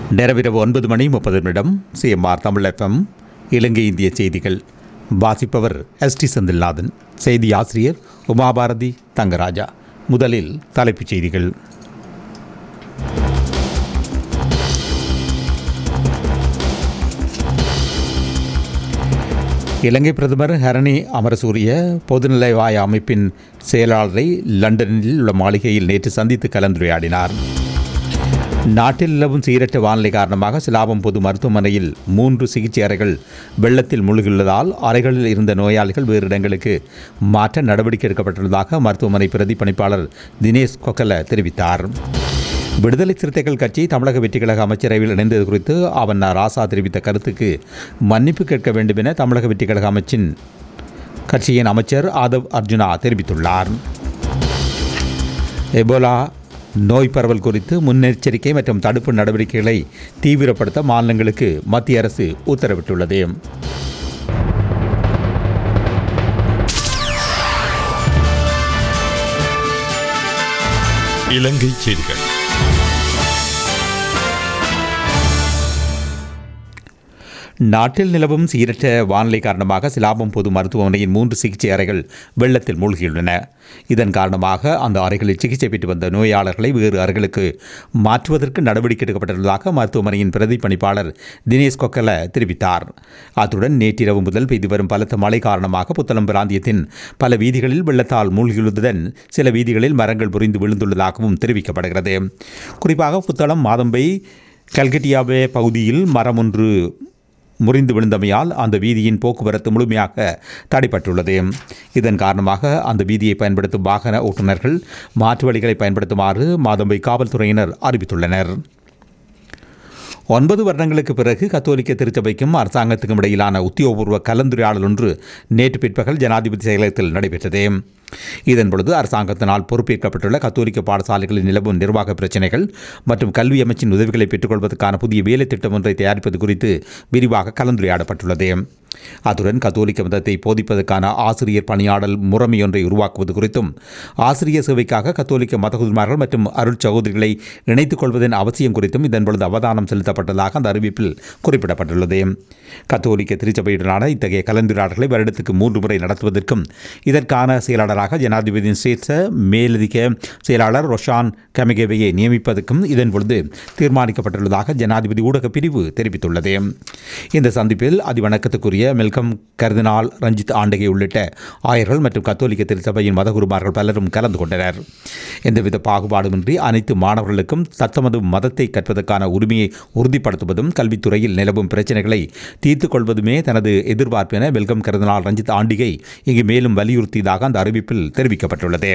நேரவிரவு ஒன்பது மணி முப்பது நிமிடம் சிஎம்ஆர் தமிழ் எஃப்எம் இலங்கை இந்திய செய்திகள் வாசிப்பவர் எஸ் டி செந்தில்நாதன் செய்தி ஆசிரியர் உமாபாரதி தங்கராஜா முதலில் தலைப்புச் செய்திகள் இலங்கை பிரதமர் ஹரணி அமரசூரிய பொதுநிலைவாய அமைப்பின் செயலாளரை லண்டனில் உள்ள மாளிகையில் நேற்று சந்தித்து கலந்துரையாடினார் நாட்டில் நிலவும் சீரற்ற வானிலை காரணமாக சிலாபம் பொது மருத்துவமனையில் மூன்று சிகிச்சை அறைகள் வெள்ளத்தில் மூழ்கியுள்ளதால் அறைகளில் இருந்த நோயாளிகள் வேறு இடங்களுக்கு மாற்ற நடவடிக்கை எடுக்கப்பட்டுள்ளதாக மருத்துவமனை பிரதிப்பணிப்பாளர் தினேஷ் கொக்கல தெரிவித்தார் விடுதலை சிறுத்தைகள் கட்சி தமிழக வெற்றிக்கழக அமைச்சரவையில் இணைந்தது குறித்து அவன் ராசா தெரிவித்த கருத்துக்கு மன்னிப்பு கேட்க வேண்டும் என தமிழக வெற்றிக்கழக அமைச்சின் கட்சியின் அமைச்சர் ஆதவ் அர்ஜுனா தெரிவித்துள்ளார் எபோலா நோய் பரவல் குறித்து முன்னெச்சரிக்கை மற்றும் தடுப்பு நடவடிக்கைகளை தீவிரப்படுத்த மாநிலங்களுக்கு மத்திய அரசு உத்தரவிட்டுள்ளது இலங்கை செய்திகள் நாட்டில் நிலவும் சீரற்ற வானிலை காரணமாக சிலாபம் பொது மருத்துவமனையின் மூன்று சிகிச்சை அறைகள் வெள்ளத்தில் மூழ்கியுள்ளன இதன் காரணமாக அந்த அறைகளில் சிகிச்சை பெற்று வந்த நோயாளர்களை வேறு அறைகளுக்கு மாற்றுவதற்கு நடவடிக்கை எடுக்கப்பட்டுள்ளதாக மருத்துவமனையின் பிரதிப்பணிப்பாளர் தினேஷ் கொக்கல தெரிவித்தார் அத்துடன் நேற்றிரவு முதல் பெய்து வரும் பலத்த மழை காரணமாக புத்தளம் பிராந்தியத்தின் பல வீதிகளில் வெள்ளத்தால் மூழ்கியுள்ளதுடன் சில வீதிகளில் மரங்கள் புரிந்து விழுந்துள்ளதாகவும் தெரிவிக்கப்படுகிறது குறிப்பாக புத்தளம் மாதம்பை கல்கட்டியாவே பகுதியில் மரம் ஒன்று முறிந்து விழுந்தமையால் அந்த வீதியின் போக்குவரத்து முழுமையாக தடைப்பட்டுள்ளது இதன் காரணமாக அந்த வீதியை பயன்படுத்தும் வாகன ஓட்டுநர்கள் மாற்று வழிகளை பயன்படுத்துமாறு மாதம்பை காவல்துறையினர் அறிவித்துள்ளனர் ஒன்பது வருடங்களுக்கு பிறகு கத்தோலிக்க திருச்சபைக்கும் அரசாங்கத்துக்கும் இடையிலான உத்தியோகபூர்வ கலந்துரையாடல் ஒன்று நேற்று பிற்பகல் ஜனாதிபதி செயலகத்தில் நடைபெற்றது இதன் பொழுது அரசாங்கத்தினால் பொறுப்பேற்கப்பட்டுள்ள கத்தோலிக்க பாடசாலைகளில் நிலவும் நிர்வாக பிரச்சினைகள் மற்றும் கல்வி அமைச்சின் உதவிகளை பெற்றுக்கொள்வதற்கான புதிய வேலை திட்டம் ஒன்றை தயாரிப்பது குறித்து விரிவாக கலந்துரையாடப்பட்டுள்ளது அத்துடன் கத்தோலிக்க மதத்தை போதிப்பதற்கான ஆசிரியர் பணியாடல் முறைமையொன்றை உருவாக்குவது குறித்தும் ஆசிரியர் சேவைக்காக கத்தோலிக்க மதகுருமார்கள் மற்றும் அருள் சகோதரிகளை இணைத்துக் கொள்வதன் அவசியம் குறித்தும் இதன் பொழுது அவதானம் செலுத்தப்பட்டதாக அந்த அறிவிப்பில் குறிப்பிடப்பட்டுள்ளது கத்தோலிக்க திருச்சபையுடனான இத்தகைய கலந்துரையாடல்களை வருடத்துக்கு மூன்று முறை நடத்துவதற்கும் இதற்கான செயலாளராக ஜனாதிபதியின் சிரேஷ்ட மேலதிக செயலாளர் ரொஷான் கமிகேவையை நியமிப்பதற்கும் இதன் பொழுது தீர்மானிக்கப்பட்டுள்ளதாக ஜனாதிபதி ஊடக பிரிவு தெரிவித்துள்ளது இந்த சந்திப்பில் அதிவணக்கத்துக்குரிய மெல்கம் கர்தினால் ரஞ்சித் ஆண்டகை உள்ளிட்ட ஆயர்கள் மற்றும் கத்தோலிக்க திருச்சபையின் மதகுருமார்கள் பலரும் கலந்து கொண்டனர் எந்தவித பாகுபாடுமின்றி அனைத்து மாணவர்களுக்கும் தத்தமது மதத்தை கற்பதற்கான உரிமையை உறுதிப்படுத்துவதும் கல்வித்துறையில் நிலவும் பிரச்சினைகளை தீர்த்துக் கொள்வதுமே தனது எதிர்பார்ப்பு என வெல்கம் கருதினால் ரஞ்சித் ஆண்டிகை இங்கு மேலும் வலியுறுத்தியதாக அந்த அறிவிப்பில் தெரிவிக்கப்பட்டுள்ளது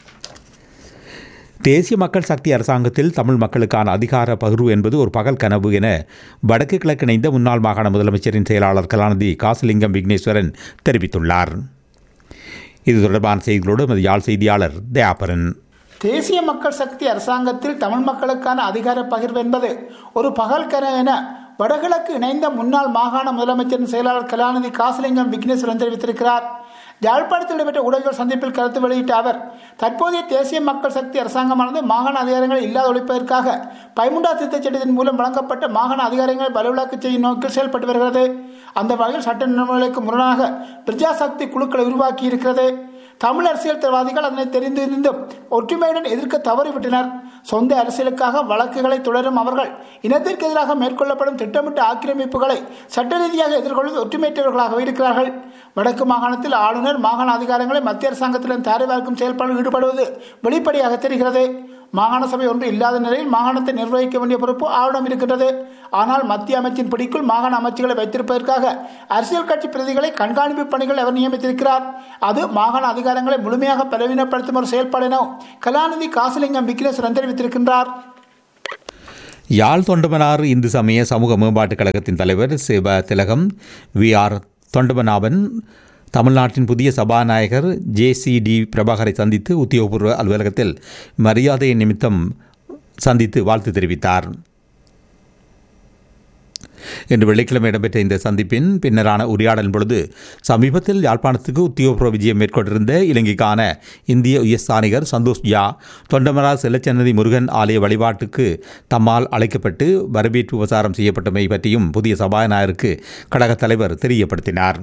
தேசிய மக்கள் சக்தி அரசாங்கத்தில் தமிழ் மக்களுக்கான அதிகார பகிர்வு என்பது ஒரு பகல் கனவு என வடக்கு கிழக்கு இணைந்த முன்னாள் மாகாண முதலமைச்சரின் செயலாளர் கலாநிதி காசலிங்கம் விக்னேஸ்வரன் தெரிவித்துள்ளார் இது தொடர்பான செய்திகளோடு எமது யாழ் செய்தியாளர் தயாபரன் தேசிய மக்கள் சக்தி அரசாங்கத்தில் தமிழ் மக்களுக்கான அதிகார பகிர்வு என்பது ஒரு பகல் கனவு என வடகிழக்கு இணைந்த முன்னாள் மாகாண முதலமைச்சரின் செயலாளர் கலாநிதி காசலிங்கம் விக்னேஸ்வரன் தெரிவித்திருக்கிறார் யாழ்ப்பாணத்தில் நடைபெற்ற ஊடகங்கள் சந்திப்பில் கருத்து வெளியிட்ட அவர் தற்போதைய தேசிய மக்கள் சக்தி அரசாங்கமானது மாகாண அதிகாரங்களை இல்லாத ஒழிப்பதற்காக பைமுண்டா திருத்தச் சட்டத்தின் மூலம் வழங்கப்பட்ட மாகாண அதிகாரங்களை வலுவிழாக்கு செய்யும் நோக்கில் செயல்பட்டு வருகிறது அந்த வகையில் சட்ட நடைமுறைகளுக்கு முரணாக பிரஜாசக்தி குழுக்களை உருவாக்கி இருக்கிறது தமிழ் அரசியல்வாதிகள் அதனை தெரிந்திருந்தும் ஒற்றுமையுடன் எதிர்க்க தவறிவிட்டனர் சொந்த அரசியலுக்காக வழக்குகளை தொடரும் அவர்கள் இனத்திற்கு எதிராக மேற்கொள்ளப்படும் திட்டமிட்ட ஆக்கிரமிப்புகளை சட்ட ரீதியாக எதிர்கொள்வது ஒற்றுமையற்றவர்களாக இருக்கிறார்கள் வடக்கு மாகாணத்தில் ஆளுநர் மாகாண அதிகாரங்களை மத்திய அரசாங்கத்திடம் தாரிவார்க்கும் செயல்பாடு ஈடுபடுவது வெளிப்படையாக தெரிகிறது மாகாண சபை ஒன்று இல்லாத நிலையில் மாகாணத்தை நிர்வகிக்க வேண்டிய பொறுப்பு ஆளுநம் இருக்கின்றது ஆனால் மத்திய அமைச்சின் பிடிக்குள் மாகாண அமைச்சுகளை வைத்திருப்பதற்காக அரசியல் கட்சி பிரதிகளை கண்காணிப்பு பணிகள் அவர் நியமித்திருக்கிறார் அது மாகாண அதிகாரங்களை முழுமையாக பலவீனப்படுத்தும் ஒரு செயல்பாடு எனவும் கலாநிதி காசலிங்கம் விக்னேஸ்வரன் தெரிவித்திருக்கின்றார் யாழ் தொண்டமனார் இந்து சமய சமூக மேம்பாட்டுக் கழகத்தின் தலைவர் சிவ திலகம் வி ஆர் தொண்டமனாவன் தமிழ்நாட்டின் புதிய சபாநாயகர் ஜேசிடி பிரபாகரை சந்தித்து உத்தியோகபூர்வ அலுவலகத்தில் மரியாதை நிமித்தம் சந்தித்து வாழ்த்து தெரிவித்தார் இன்று வெள்ளிக்கிழமை இடம்பெற்ற இந்த சந்திப்பின் பின்னரான உரையாடல் பொழுது சமீபத்தில் யாழ்ப்பாணத்துக்கு உத்தியோகபூர்வ விஜயம் மேற்கொண்டிருந்த இலங்கைக்கான இந்திய உயர்ஸ்தானிகர் சந்தோஷ் ஜா தொண்டமரா செல்லச்சன்னதி முருகன் ஆலய வழிபாட்டுக்கு தம்மால் அழைக்கப்பட்டு வரவேற்பு உபசாரம் செய்யப்பட்டமை பற்றியும் புதிய சபாநாயகருக்கு கழகத் தலைவர் தெரியப்படுத்தினார்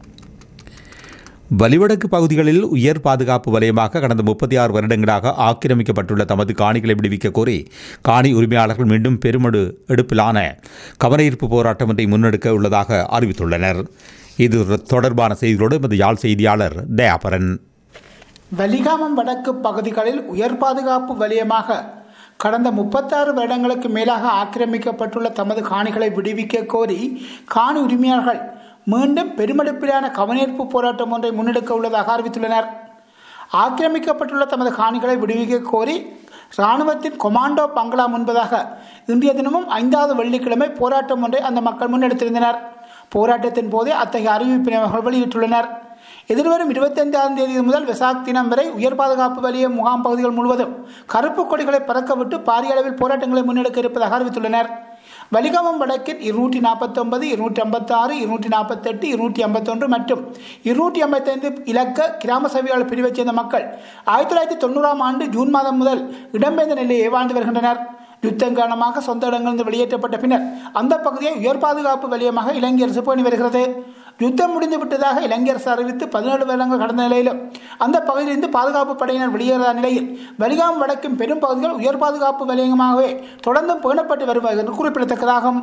வலிவடக்கு பகுதிகளில் உயர் பாதுகாப்பு வலயமாக கடந்த முப்பத்தி ஆறு வருடங்களாக ஆக்கிரமிக்கப்பட்டுள்ள தமது காணிகளை விடுவிக்க கோரி காணி உரிமையாளர்கள் மீண்டும் பெருமடு எடுப்பிலான கவனஈர்ப்பு போராட்டம் ஒன்றை முன்னெடுக்க உள்ளதாக அறிவித்துள்ளனர் இது தொடர்பான செய்திகளோடு எமது யாழ் செய்தியாளர் தயாபரன் வலிகாமம் வடக்கு பகுதிகளில் உயர் பாதுகாப்பு வலயமாக கடந்த முப்பத்தாறு வருடங்களுக்கு மேலாக ஆக்கிரமிக்கப்பட்டுள்ள தமது காணிகளை விடுவிக்க கோரி காணி உரிமையாளர்கள் மீண்டும் பெருமெடுப்பிலான கவனீர்ப்பு போராட்டம் ஒன்றை முன்னெடுக்க உள்ளதாக அறிவித்துள்ளனர் ஆக்கிரமிக்கப்பட்டுள்ள தமது காணிகளை விடுவிக்க கோரி இராணுவத்தின் கொமாண்டோ பங்களா முன்பதாக இன்றைய தினமும் ஐந்தாவது வெள்ளிக்கிழமை போராட்டம் ஒன்றை அந்த மக்கள் முன்னெடுத்திருந்தனர் போராட்டத்தின் போதே அத்தகைய அறிவிப்பினை அவர்கள் வெளியிட்டுள்ளனர் எதிர்வரும் இருபத்தைந்தாம் தேதி முதல் வெசாக் தினம் வரை உயர் பாதுகாப்பு வலிய முகாம் பகுதிகள் முழுவதும் கருப்பு கொடிகளை பறக்கவிட்டு பாரிய அளவில் போராட்டங்களை முன்னெடுக்க இருப்பதாக அறிவித்துள்ளனர் வலிகாமம் வடக்கில் இருநூற்றி நாற்பத்தொன்பது இருநூற்றி ஐம்பத்தாறு இருநூற்றி நாற்பத்தெட்டு இருநூற்றி ஐம்பத்தொன்று மற்றும் இருநூற்றி ஐம்பத்தைந்து இலக்க கிராம சபையாளர் பிரிவைச் சேர்ந்த மக்கள் ஆயிரத்தி தொள்ளாயிரத்தி தொண்ணூறாம் ஆண்டு ஜூன் மாதம் முதல் இடம்பெயர்ந்த நிலையை வாழ்ந்து வருகின்றனர் யுத்தம் காரணமாக சொந்த இடங்களிலிருந்து வெளியேற்றப்பட்ட பின்னர் அந்த பகுதியை உயர் பாதுகாப்பு வலயமாக இலங்கை அரசு பேணி வருகிறது யுத்தம் முடிந்து விட்டதாக இலங்கை அரசு அறிவித்து பதினேழு வருடங்கள் கடந்த நிலையிலும் அந்த பகுதியிலிருந்து பாதுகாப்பு படையினர் வெளியேறாத நிலையில் வலிகாம் வடக்கும் பெரும் பகுதிகள் உயர் பாதுகாப்பு வலயமாகவே தொடர்ந்தும் பேணப்பட்டு வருவது என்று குறிப்பிடத்தக்கதாகும்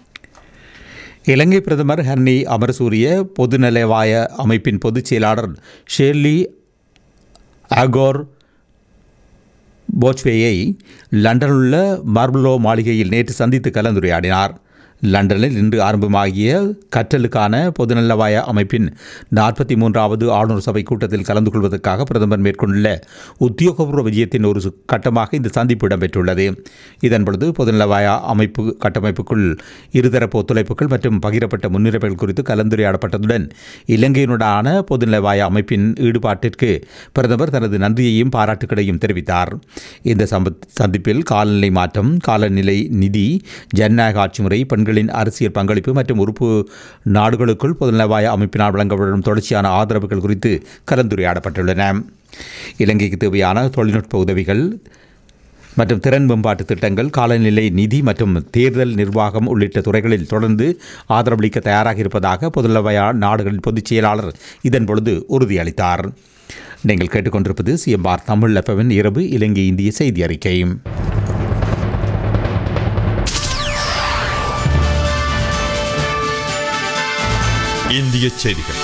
இலங்கை பிரதமர் ஹர்னி அமரசூரிய பொதுநலவாய அமைப்பின் பொதுச் செயலாளர் ஷேர்லி அகோர் போச்வேயை லண்டனில் உள்ள மார்புலோ மாளிகையில் நேற்று சந்தித்து கலந்துரையாடினார் லண்டனில் இன்று ஆரம்பமாகிய கற்றலுக்கான பொதுநலவாய அமைப்பின் நாற்பத்தி மூன்றாவது ஆளுநர் சபை கூட்டத்தில் கலந்து கொள்வதற்காக பிரதமர் மேற்கொண்டுள்ள உத்தியோகபூர்வ விஜயத்தின் ஒரு சு- கட்டமாக இந்த சந்திப்பு இடம்பெற்றுள்ளது இதன் பொழுது பொதுநலவாய அமைப்பு கட்டமைப்புக்குள் இருதரப்பு ஒத்துழைப்புகள் மற்றும் பகிரப்பட்ட முன்னுரிமைகள் குறித்து கலந்துரையாடப்பட்டதுடன் இலங்கையினுடான பொதுநலவாய அமைப்பின் ஈடுபாட்டிற்கு பிரதமர் தனது நன்றியையும் பாராட்டுகளையும் தெரிவித்தார் இந்த சம்பத் சந்திப்பில் காலநிலை மாற்றம் காலநிலை நிதி ஜனநாயக ஆட்சி முறை பெண்களின் அரசியல் பங்களிப்பு மற்றும் உறுப்பு நாடுகளுக்குள் பொதுநலவாய அமைப்பினால் வழங்கப்படும் தொடர்ச்சியான ஆதரவுகள் குறித்து கலந்துரையாடப்பட்டுள்ளன இலங்கைக்கு தேவையான தொழில்நுட்ப உதவிகள் மற்றும் திறன் மேம்பாட்டு திட்டங்கள் காலநிலை நிதி மற்றும் தேர்தல் நிர்வாகம் உள்ளிட்ட துறைகளில் தொடர்ந்து ஆதரவளிக்க தயாராக இருப்பதாக பொதுநலவாய நாடுகளின் பொதுச் செயலாளர் இதன் பொழுது உறுதியளித்தார் நீங்கள் கேட்டுக்கொண்டிருப்பது சிஎம்ஆர் தமிழ் எஃப்எம்மின் இரவு இலங்கை இந்திய செய்தி அறிக்கை இந்திய செய்திகள்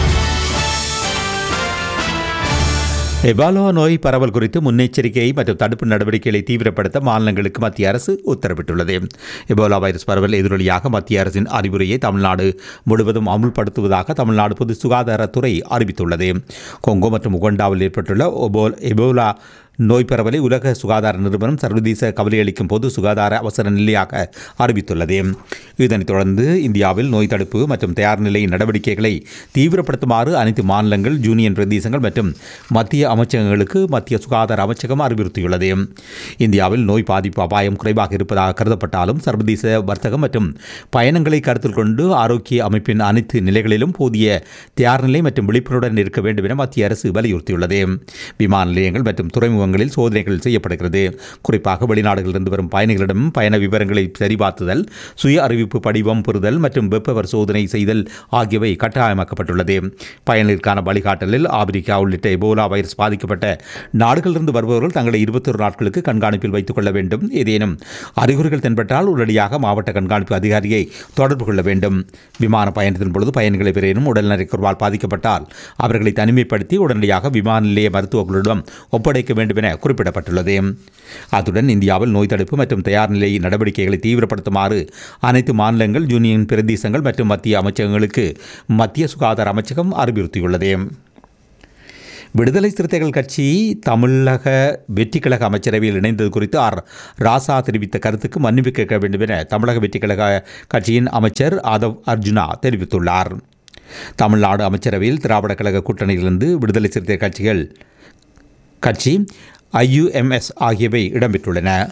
எபாலோ நோய் பரவல் குறித்து முன்னெச்சரிக்கை மற்றும் தடுப்பு நடவடிக்கைகளை தீவிரப்படுத்த மாநிலங்களுக்கு மத்திய அரசு உத்தரவிட்டுள்ளது எபோலா வைரஸ் பரவல் எதிரொலியாக மத்திய அரசின் அறிவுரையை தமிழ்நாடு முழுவதும் அமுல்படுத்துவதாக தமிழ்நாடு பொது சுகாதாரத்துறை அறிவித்துள்ளது கொங்கோ மற்றும் உகண்டாவில் ஏற்பட்டுள்ள ஒபோ- எபோலா நோய் பரவலை உலக சுகாதார நிறுவனம் சர்வதேச கவலையளிக்கும் பொது சுகாதார அவசர நிலையாக அறிவித்துள்ளது இதனைத் தொடர்ந்து இந்தியாவில் நோய் தடுப்பு மற்றும் தயார் நிலை நடவடிக்கைகளை தீவிரப்படுத்துமாறு அனைத்து மாநிலங்கள் யூனியன் பிரதேசங்கள் மற்றும் மத்திய அமைச்சகங்களுக்கு மத்திய சுகாதார அமைச்சகம் அறிவுறுத்தியுள்ளது இந்தியாவில் நோய் பாதிப்பு அபாயம் குறைவாக இருப்பதாக கருதப்பட்டாலும் சர்வதேச வர்த்தகம் மற்றும் பயணங்களை கருத்தில் கொண்டு ஆரோக்கிய அமைப்பின் அனைத்து நிலைகளிலும் போதிய தயார் நிலை மற்றும் விழிப்புணர்வுடன் இருக்க வேண்டும் என மத்திய அரசு வலியுறுத்தியுள்ளது விமான நிலையங்கள் மற்றும் துறைமுகங்களில் சோதனைகள் செய்யப்படுகிறது குறிப்பாக வெளிநாடுகளிலிருந்து வரும் பயணிகளிடம் பயண விவரங்களை சரிபார்த்துதல் சுய அறிவிப்பு படிவம் பெறுதல் மற்றும் வெப்ப பரிசோதனை செய்தல் ஆகியவை கட்டாயமாக்கப்பட்டுள்ளது பயணிகளுக்கான வழிகாட்டலில் ஆப்பிரிக்கா உள்ளிட்ட எபோலா வைரஸ் பாதிக்கப்பட்ட நாடுகளிலிருந்து வருபவர்கள் தங்களை இருபத்தொரு நாட்களுக்கு கண்காணிப்பில் வைத்துக் கொள்ள வேண்டும் ஏதேனும் அறிகுறிகள் தென்பட்டால் உடனடியாக மாவட்ட கண்காணிப்பு அதிகாரியை தொடர்பு கொள்ள வேண்டும் விமான பயணத்தின் பொழுது பயணிகளை பெறேனும் உடல்நலக்குறைவால் பாதிக்கப்பட்டால் அவர்களை தனிமைப்படுத்தி உடனடியாக விமான நிலைய மருத்துவர்களிடம் ஒப்படைக்க வேண்டும் என குறிப்பிடப்பட்டுள்ளது அத்துடன் இந்தியாவில் நோய் தடுப்பு மற்றும் தயார் நிலை நடவடிக்கைகளை தீவிரப்படுத்துமாறு அனைத்து மாநிலங்கள் யூனியன் பிரதேசங்கள் மற்றும் மத்திய அமைச்சகங்களுக்கு மத்திய சுகாதார அமைச்சகம் அறிவுறுத்தியுள்ளது விடுதலை சிறுத்தைகள் கட்சி தமிழக வெற்றி கழக அமைச்சரவையில் இணைந்தது குறித்து ஆர் ராசா தெரிவித்த கருத்துக்கு மன்னிப்பு கேட்க வேண்டும் என தமிழக வெற்றி கழக கட்சியின் அமைச்சர் ஆதவ் அர்ஜுனா தெரிவித்துள்ளார் தமிழ்நாடு அமைச்சரவையில் திராவிட கழக கூட்டணியிலிருந்து விடுதலை சிறுத்தை கட்சிகள் கட்சி ஐயுஎம்எஸ் ஆகியவை இடம்பெற்றுள்ளன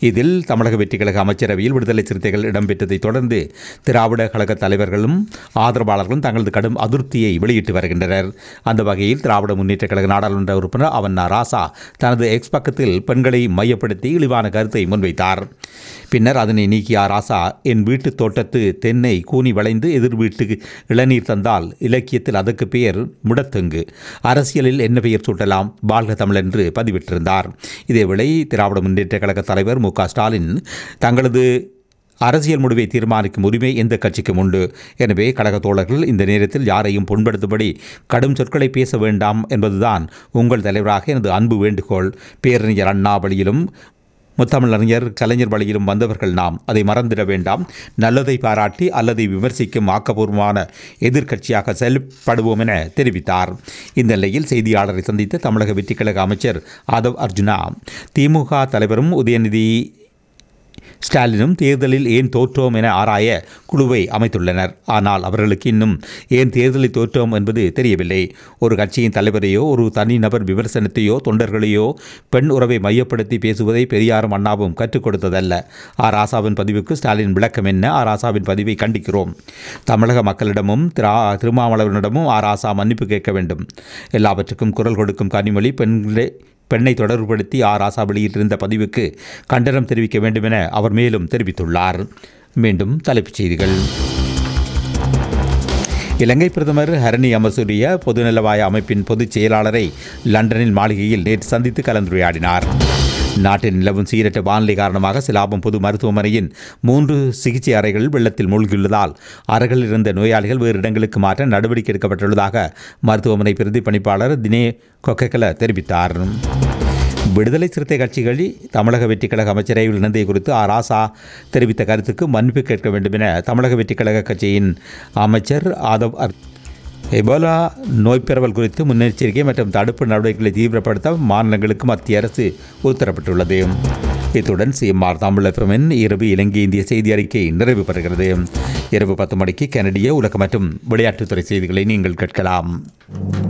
இதில் தமிழக வெற்றி கழக அமைச்சரவையில் விடுதலை சிறுத்தைகள் இடம்பெற்றதைத் தொடர்ந்து திராவிட கழக தலைவர்களும் ஆதரவாளர்களும் தங்களது கடும் அதிருப்தியை வெளியிட்டு வருகின்றனர் அந்த வகையில் திராவிட முன்னேற்ற கழக நாடாளுமன்ற உறுப்பினர் அவன்னா ராசா தனது எக்ஸ் பக்கத்தில் பெண்களை மையப்படுத்தி இழிவான கருத்தை முன்வைத்தார் பின்னர் அதனை நீக்கிய ஆ ராசா என் வீட்டு தோட்டத்து தென்னை கூனி வளைந்து எதிர் வீட்டுக்கு இளநீர் தந்தால் இலக்கியத்தில் அதற்கு பெயர் முடத்தெங்கு அரசியலில் என்ன பெயர் சூட்டலாம் வாழ்க தமிழ் என்று பதிவிட்டிருந்தார் இதேவேளை திராவிட முன்னேற்ற கழக தலைவர் மு க ஸ்டாலின் தங்களது அரசியல் முடிவை தீர்மானிக்கும் உரிமை எந்த கட்சிக்கும் உண்டு எனவே கழக தோழர்கள் இந்த நேரத்தில் யாரையும் புண்படுத்தும்படி கடும் சொற்களை பேச வேண்டாம் என்பதுதான் உங்கள் தலைவராக எனது அன்பு வேண்டுகோள் பேரறிஞர் அண்ணா வழியிலும் முத்தமிழறிஞர் கலைஞர் வழியிலும் வந்தவர்கள் நாம் அதை மறந்திட வேண்டாம் நல்லதை பாராட்டி அல்லதை விமர்சிக்கும் ஆக்கப்பூர்வமான எதிர்க்கட்சியாக செயல்படுவோம் என தெரிவித்தார் இந்த நிலையில் செய்தியாளரை சந்தித்த தமிழக வெற்றிக்கழக அமைச்சர் ஆதவ் அர்ஜுனா திமுக தலைவரும் உதயநிதி ஸ்டாலினும் தேர்தலில் ஏன் தோற்றோம் என ஆராய குழுவை அமைத்துள்ளனர் ஆனால் அவர்களுக்கு இன்னும் ஏன் தேர்தலில் தோற்றோம் என்பது தெரியவில்லை ஒரு கட்சியின் தலைவரையோ ஒரு தனிநபர் விமர்சனத்தையோ தொண்டர்களையோ பெண் உறவை மையப்படுத்தி பேசுவதை பெரியாரும் அண்ணாவும் கற்றுக் கொடுத்ததல்ல ஆ ராசாவின் பதிவுக்கு ஸ்டாலின் விளக்கம் என்ன ஆ ராசாவின் பதிவை கண்டிக்கிறோம் தமிழக மக்களிடமும் திரா திருமாவளவனிடமும் ஆ ராசா மன்னிப்பு கேட்க வேண்டும் எல்லாவற்றுக்கும் குரல் கொடுக்கும் கனிமொழி பெண்களே பெண்ணை தொடர்புபடுத்தி ஆர் ஆசா வெளியிட்டிருந்த பதிவுக்கு கண்டனம் தெரிவிக்க வேண்டும் என அவர் மேலும் தெரிவித்துள்ளார் மீண்டும் தலைப்புச் செய்திகள் இலங்கை பிரதமர் ஹரணி அமசூரிய பொதுநலவாய அமைப்பின் பொதுச் செயலாளரை லண்டனில் மாளிகையில் நேற்று சந்தித்து கலந்துரையாடினார் நாட்டில் நிலவும் சீரற்ற வானிலை காரணமாக சிலாபம் பொது மருத்துவமனையின் மூன்று சிகிச்சை அறைகள் வெள்ளத்தில் மூழ்கியுள்ளதால் அறைகளில் இருந்த நோயாளிகள் வேறு இடங்களுக்கு மாற்ற நடவடிக்கை எடுக்கப்பட்டுள்ளதாக மருத்துவமனை பிரதி பணிப்பாளர் தினே கொக்கக்கல தெரிவித்தார் விடுதலை சிறுத்தை கட்சிகள் தமிழக வெற்றிக் கழக அமைச்சரவையில் இணைந்ததை குறித்து ஆர் ராசா தெரிவித்த கருத்துக்கு மன்னிப்பு கேட்க வேண்டும் என தமிழக வெற்றிக் கழக கட்சியின் அமைச்சர் ஆதவ் அர் எபோலா நோய் பரவல் குறித்து முன்னெச்சரிக்கை மற்றும் தடுப்பு நடவடிக்கைகளை தீவிரப்படுத்த மாநிலங்களுக்கு மத்திய அரசு உத்தரவிட்டுள்ளது இத்துடன் சிஎம்ஆர் தமிழ் எஃப்எம்மின் இரவு இலங்கை இந்திய செய்தி அறிக்கை நிறைவு பெறுகிறது இரவு பத்து மணிக்கு கனடிய உலக மற்றும் விளையாட்டுத்துறை செய்திகளை நீங்கள் கேட்கலாம்